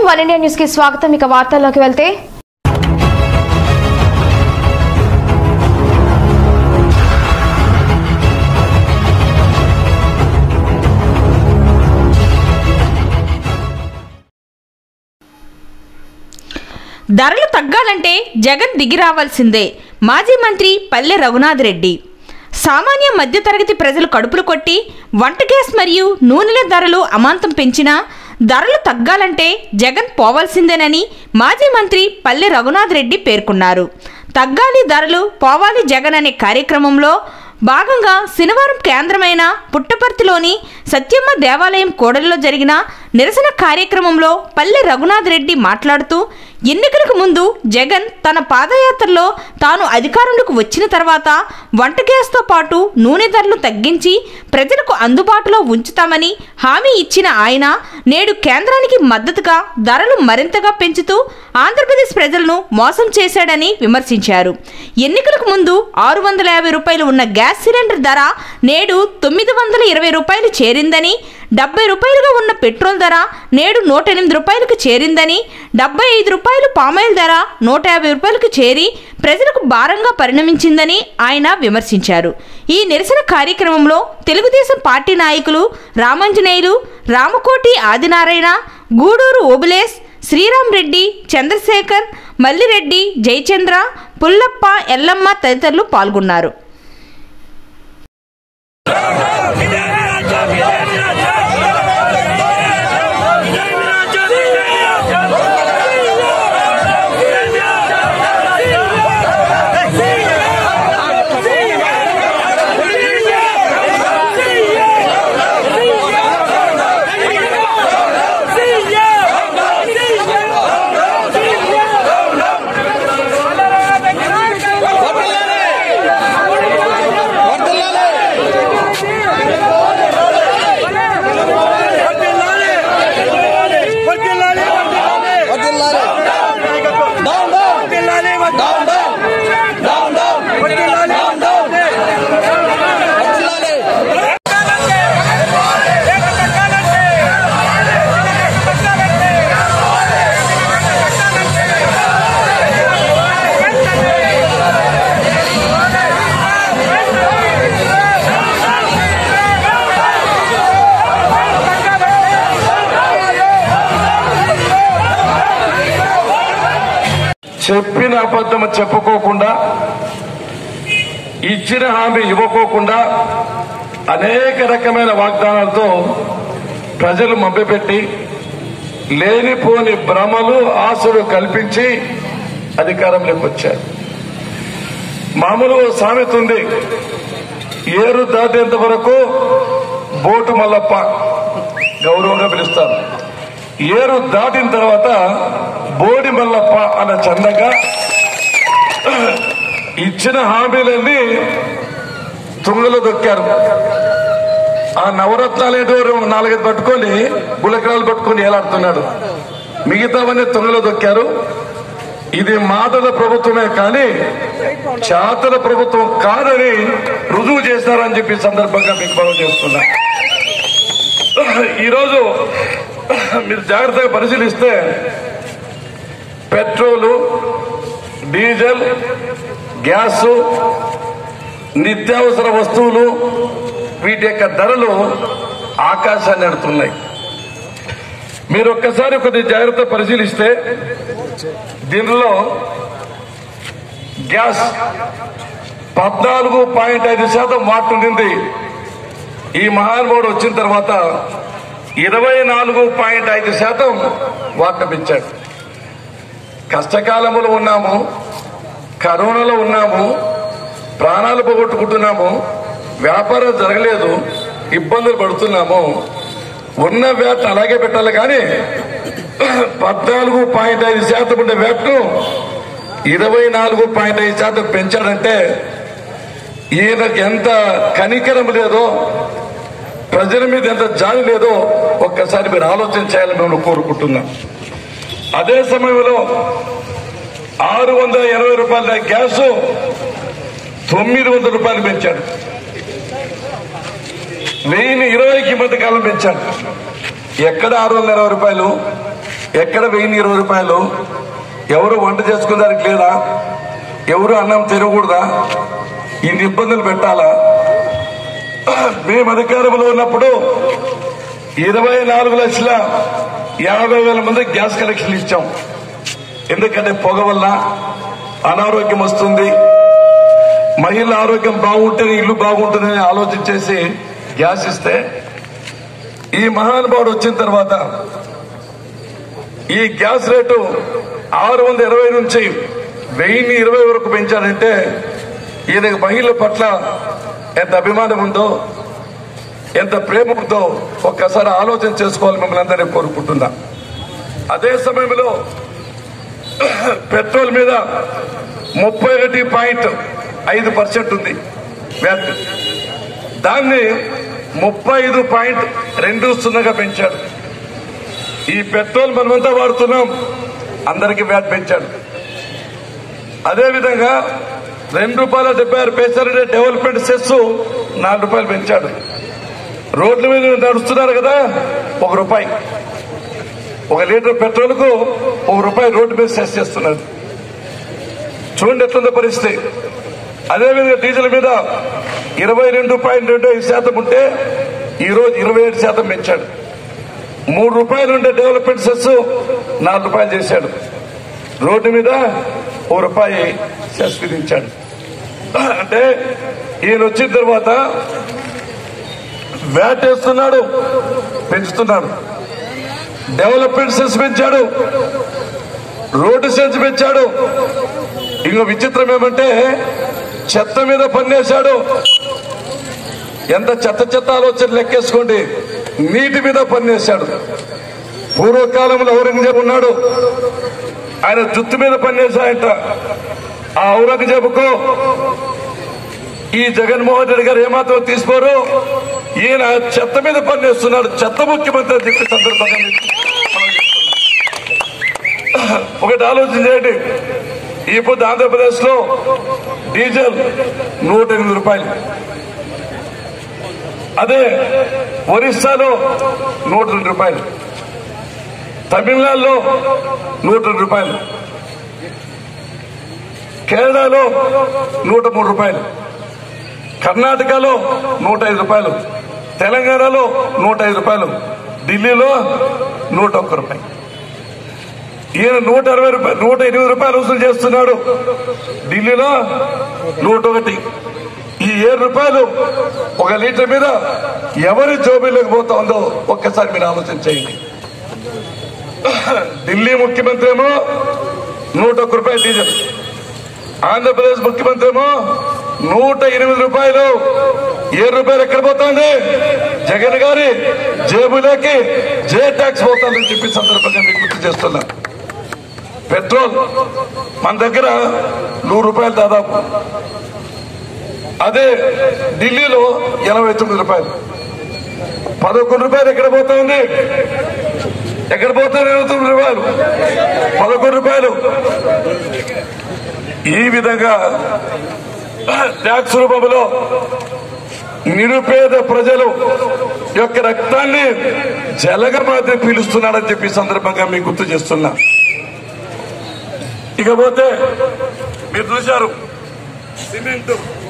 One India news కి స్వాగతం ఇక వార్తల్లోకి వెళ్తే ధరలు తగ్గాలంటే జగన్ దిగిరావాల్సిందే మాజీ మంత్రి పల్లె రఘునాథ్ రెడ్డి సామాన్య మధ్యతరగతి ప్రజలు కడుపులు కొట్టి వంట గ్యాస్ మరియు నూనెల ధరలు అమాంతం పెంచినా ధరలు తగ్గాలంటే జగన్ పోవాల్సిందేనని మాజీ మంత్రి పల్లె రఘునాథ్ రెడ్డి పేర్కొన్నారు తగ్గాలి ధరలు పోవాలి జగన్ అనే కార్యక్రమంలో భాగంగా శనివారం కేంద్రమైన పుట్టపర్తిలోని సత్యమ్మ దేవాలయం కూడలిలో జరిగిన నిరసన కార్యక్రమంలో పల్లె రఘునాథ్ రెడ్డి మాట్లాడుతూ ఎన్నికలకు ముందు జగన్ తన పాదయాత్రలో తాను అధికారంలోకి వచ్చిన తర్వాత వంట గ్యాస్తో పాటు నూనె ధరలు తగ్గించి ప్రజలకు అందుబాటులో ఉంచుతామని హామీ ఇచ్చిన ఆయన నేడు కేంద్రానికి మద్దతుగా ధరలు మరింతగా పెంచుతూ ఆంధ్రప్రదేశ్ ప్రజలను మోసం చేశాడని విమర్శించారు ఎన్నికలకు ముందు ఆరు వందల యాభై రూపాయలు ఉన్న గ్యాస్ సిలిండర్ ధర నేడు తొమ్మిది వందల ఇరవై రూపాయలు చేరిందని డెబ్బై రూపాయలుగా ఉన్న పెట్రోల్ ధర నేడు నూట ఎనిమిది రూపాయలకు చేరిందని డెబ్బై ఐదు రూపాయలు పామాయిల్ ధర నూట యాభై రూపాయలకు చేరి ప్రజలకు భారంగా పరిణమించిందని ఆయన విమర్శించారు ఈ నిరసన కార్యక్రమంలో తెలుగుదేశం పార్టీ నాయకులు రామంజనేయులు రామకోటి ఆదినారాయణ గూడూరు ఓబులేస్ శ్రీరామ్ రెడ్డి చంద్రశేఖర్ మల్లిరెడ్డి జయచంద్ర పుల్లప్ప ఎల్లమ్మ తదితరులు పాల్గొన్నారు చెప్పిన అబద్ధం చెప్పుకోకుండా ఇచ్చిన హామీ ఇవ్వకోకుండా అనేక రకమైన వాగ్దానాలతో ప్రజలు మభ్యపెట్టి లేనిపోని భ్రమలు ఆశలు కల్పించి అధికారంలోకి వచ్చారు మామూలు ఓ సామెత ఉంది ఏరు దాటేంత వరకు బోటు మల్లప్ప గౌరవంగా పిలుస్తారు ఏరు దాటిన తర్వాత బోడి మల్లప్ప అన్న చందంగా ఇచ్చిన హామీలన్నీ తుంగలో దొక్కారు ఆ నవరత్నాలు ఏంటో నాలుగైదు పట్టుకొని గులకరాలు పట్టుకొని ఏలాడుతున్నాడు మిగతావన్నీ తుంగలో దొక్కారు ఇది మాటల ప్రభుత్వమే కానీ చాతల ప్రభుత్వం కాదని రుజువు చేస్తారని చెప్పి ఈ సందర్భంగా మీకు మనం చేస్తున్నా ఈరోజు మీరు జాగ్రత్తగా పరిశీలిస్తే పెట్రోలు డీజిల్ గ్యాసు నిత్యావసర వస్తువులు వీటి యొక్క ధరలు ఆకాశాన్ని ఎడుతున్నాయి మీరు ఒక్కసారి కొద్ది జాగ్రత్త పరిశీలిస్తే దీనిలో గ్యాస్ పద్నాలుగు పాయింట్ ఐదు శాతం వాట్ ఉండింది ఈ మహానుభావుడు వచ్చిన తర్వాత ఇరవై నాలుగు పాయింట్ ఐదు శాతం వాట పెంచాడు కష్టకాలంలో ఉన్నాము కరోనాలో ఉన్నాము ప్రాణాలు పోగొట్టుకుంటున్నాము వ్యాపారం జరగలేదు ఇబ్బందులు పడుతున్నాము ఉన్న వ్యాట్ అలాగే పెట్టాలి కానీ పద్నాలుగు పాయింట్ ఐదు శాతం ఉండే వ్యాట్ను ఇరవై నాలుగు పాయింట్ ఐదు శాతం పెంచాడంటే ఈయనకు ఎంత కనికరం లేదో ప్రజల మీద ఎంత జాలి లేదో ఒక్కసారి మీరు ఆలోచన చేయాలని మేము కోరుకుంటున్నాం అదే సమయంలో ఆరు వందల ఎనభై రూపాయల గ్యాస్ తొమ్మిది వందల రూపాయలు పెంచాడు వెయ్యిని ఇరవైకి మధ్య కాలం పెంచాడు ఎక్కడ ఆరు వందల ఇరవై రూపాయలు ఎక్కడ వెయ్యి ఇరవై రూపాయలు ఎవరు వంట చేసుకునేదానికి లేదా ఎవరు అన్నం తినకూడదా ఇన్ని ఇబ్బందులు పెట్టాలా మేము అధికారంలో ఉన్నప్పుడు ఇరవై నాలుగు లక్షల యాభై వేల మంది గ్యాస్ కనెక్షన్ ఇచ్చాం ఎందుకంటే పొగ వల్ల అనారోగ్యం వస్తుంది మహిళల ఆరోగ్యం బాగుంటేనే ఇల్లు బాగుంటుందని ఆలోచించేసి గ్యాస్ ఇస్తే ఈ మహానుభావుడు వచ్చిన తర్వాత ఈ గ్యాస్ రేటు ఆరు వందల ఇరవై నుంచి వెయ్యిన్ని ఇరవై వరకు పెంచాడంటే ఈయనకు మహిళల పట్ల ఎంత అభిమానం ఉందో ఎంత ప్రేమ ఉందో ఒక్కసారి ఆలోచన చేసుకోవాలి మిమ్మల్ని అందరినీ కోరుకుంటున్నా అదే సమయంలో పెట్రోల్ మీద ముప్పై ఒకటి పాయింట్ ఐదు పర్సెంట్ ఉంది వ్యాట్ దాన్ని ముప్పై ఐదు పాయింట్ రెండు సున్నాగా పెంచాడు ఈ పెట్రోల్ మనమంతా వాడుతున్నాం అందరికీ వ్యాట్ పెంచాడు అదేవిధంగా రెండు రూపాయల డెబ్బై ఆరు పైసలు డెవలప్మెంట్ సెస్ నాలుగు రూపాయలు పెంచాడు రోడ్ల మీద నడుస్తున్నారు కదా ఒక రూపాయి ఒక లీటర్ పెట్రోల్ కు ఒక రూపాయి రోడ్డు మీద సెస్ చేస్తున్నారు చూడండి ఎట్లుందో పరిస్థితి అదేవిధంగా డీజిల్ మీద ఇరవై రెండు పాయింట్ రెండు ఐదు శాతం ఉంటే ఈ రోజు ఇరవై ఏడు శాతం పెంచాడు మూడు రూపాయలు ఉండే డెవలప్మెంట్ సెస్ నాలుగు రూపాయలు చేశాడు రోడ్డు మీద ఓ రూపాయి సెస్ విధించాడు అంటే ఈయన వచ్చిన తర్వాత వ్యాట్ వేస్తున్నాడు పెంచుతున్నాడు డెవలప్మెంట్ సెస్ పెంచాడు రోడ్డు సెన్స్ పెంచాడు ఇంకో విచిత్రం ఏమంటే చెత్త మీద పన్నేశాడు ఎంత చెత్త చెత్త ఆలోచన లెక్కేసుకోండి నీటి మీద పన్నేశాడు పూర్వకాలంలో ఔరంగజేబు ఉన్నాడు ఆయన జుత్తు మీద పన్నేశాయంట ఆ ఔరంగజేబుకు ఈ జగన్మోహన్ రెడ్డి గారు ఏమాత్రం తీసుకోరు ఈయన చెత్త మీద పనిచేస్తున్నాడు చెత్త ముఖ్యమంత్రి అని చెప్పి సందర్భంగా మీకు మనం చెప్తున్నాం. ఒకటి ఆలోచన చేయండి ఈ పొద్దు ఆంధ్రప్రదేశ్ లో డీజిల్ నూట ఎనిమిది రూపాయలు అదే ఒరిస్సాలో నూట రెండు రూపాయలు తమిళనాడులో నూట రెండు రూపాయలు కేరళలో నూట మూడు రూపాయలు కర్ణాటకలో నూట ఐదు రూపాయలు తెలంగాణలో నూట ఐదు రూపాయలు ఢిల్లీలో నూట ఒక్క రూపాయి ఈయన నూట అరవై రూపాయలు నూట ఎనిమిది రూపాయలు వసూలు చేస్తున్నాడు ఢిల్లీలో నూట ఒకటి ఈ ఏడు రూపాయలు ఒక లీటర్ మీద ఎవరి జోబీలోకి పోతా ఉందో ఒక్కసారి మీరు ఆలోచన చేయండి ఢిల్లీ ముఖ్యమంత్రి ఏమో నూట ఒక్క రూపాయలు డీజిల్ ఆంధ్రప్రదేశ్ ముఖ్యమంత్రి ఏమో నూట ఎనిమిది రూపాయలు ఏడు రూపాయలు ఎక్కడ పోతుంది జగన్ గారి జేబులోకి జే ట్యాక్స్ పోతుందని చెప్పి సందర్భంగా మీకు గుర్తు చేస్తున్నా పెట్రోల్ మన దగ్గర నూరు రూపాయలు దాదాపు అదే ఢిల్లీలో ఎనభై తొమ్మిది రూపాయలు పదకొండు రూపాయలు ఎక్కడ పోతుంది ఎక్కడ పోతుంది ఇరవై తొమ్మిది రూపాయలు పదకొండు రూపాయలు ఈ విధంగా ట్యాక్స్ రూపంలో నిరుపేద ప్రజలు యొక్క రక్తాన్ని జలగ మాదిరి పీలుస్తున్నాడని చెప్పి ఈ సందర్భంగా మీకు గుర్తు చేస్తున్నా ఇకపోతే మీరు చూశారు సిమెంట్